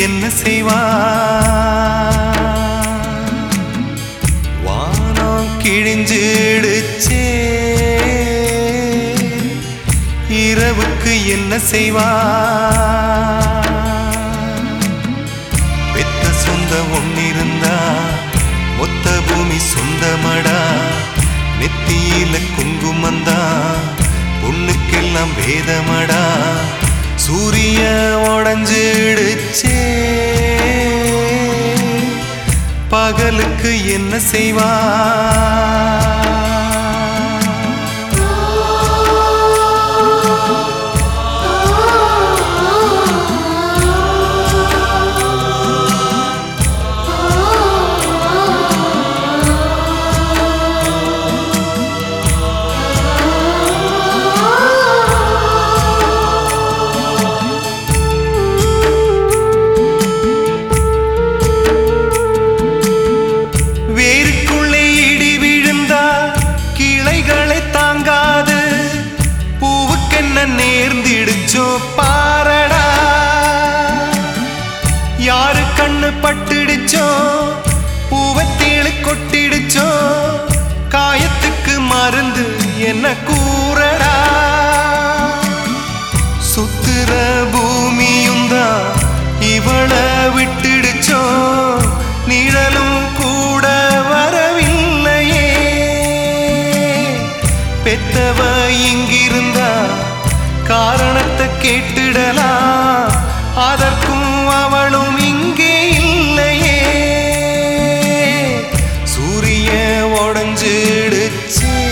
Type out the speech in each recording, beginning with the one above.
என்ன செய்வா வானம் கிழிஞ்சிடுச்சே இரவுக்கு என்ன செய்வா பெத்த சொந்த ஒன்னிருந்தா மொத்த பூமி சொந்தமடா நெத்தியில குங்குமந்தா பொண்ணுக்கெல்லாம் வேதமடா சூரிய உடஞ்சிடுச்சே பகலுக்கு என்ன செய்வா வேருக்குள்ளே இடி விழுந்தா கிளைகளை தாங்காது பூவுக்கென்ன நேர்ந்திடுச்சோ பாரடா யாரு கண்ணு பட்டுடுச்சோ பூவத்தேழு கொட்டிடுச்சோ காயத்துக்கு மருந்து என்ன கூறடா சுத்துற பூமியும் தான் இவள விட்டுடுச்சோ நிழலும் கூட வரவில்லையே பெத்தவ இங்கிருந்தா காரணத்தை கேட்டுடலாம் அதற்கும் அவளும் இங்கே இல்லையே சூரிய உடஞ்சிடுச்சே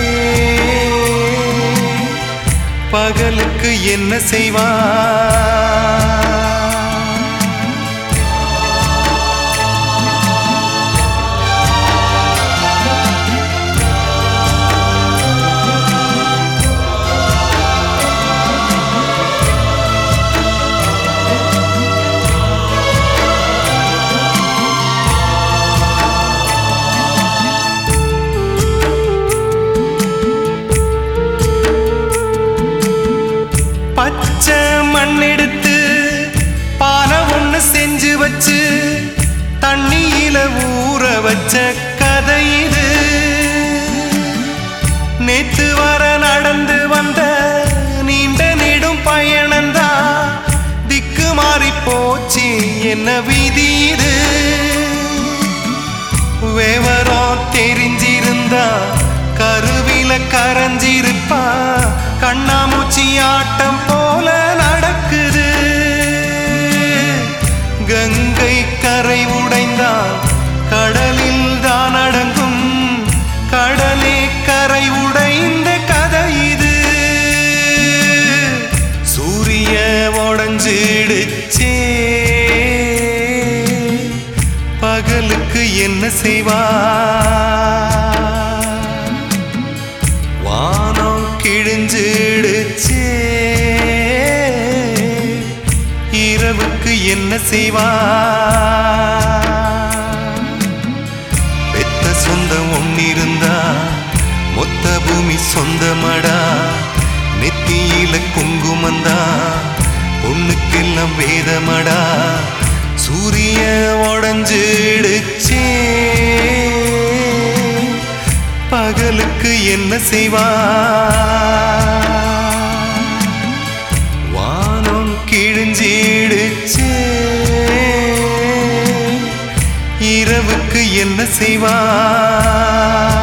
பகலுக்கு என்ன செய்வா பச்சை மண் எடுத்து பானை ஒண்ணு செஞ்சு வச்சு தண்ணியில ஊற வச்ச கதை இது நேத்து வர நடந்து வந்த நீண்ட நெடும் பயணந்தா திக்கு மாறி போச்சு என்ன விதி இது விவரம் தெரிஞ்சிருந்தா கருவில கரைஞ்சிருப்பா கண்ணாமூச்சி ஆட்டம் போல நடக்குது கங்கை கரை உடைந்தா கடலில் தான் அடங்கும் கடலே கரை உடைந்த கதை இது சூரிய உடஞ்சிடுச்சே பகலுக்கு என்ன செய்வா வானம் கிழிஞ்சிடுச்சே இரவுக்கு என்ன செய்வா பெத்த சொந்தம் ஒன்னிருந்தா மொத்த பூமி சொந்தமடா நெத்தியில குங்குமந்தா பொண்ணுக்கெல்லாம் வேதமடா சூரிய உடஞ்சிடுச்சே பகலுக்கு என்ன செய்வா வானம் கிழிஞ்சிடுச்சே இரவுக்கு என்ன செய்வா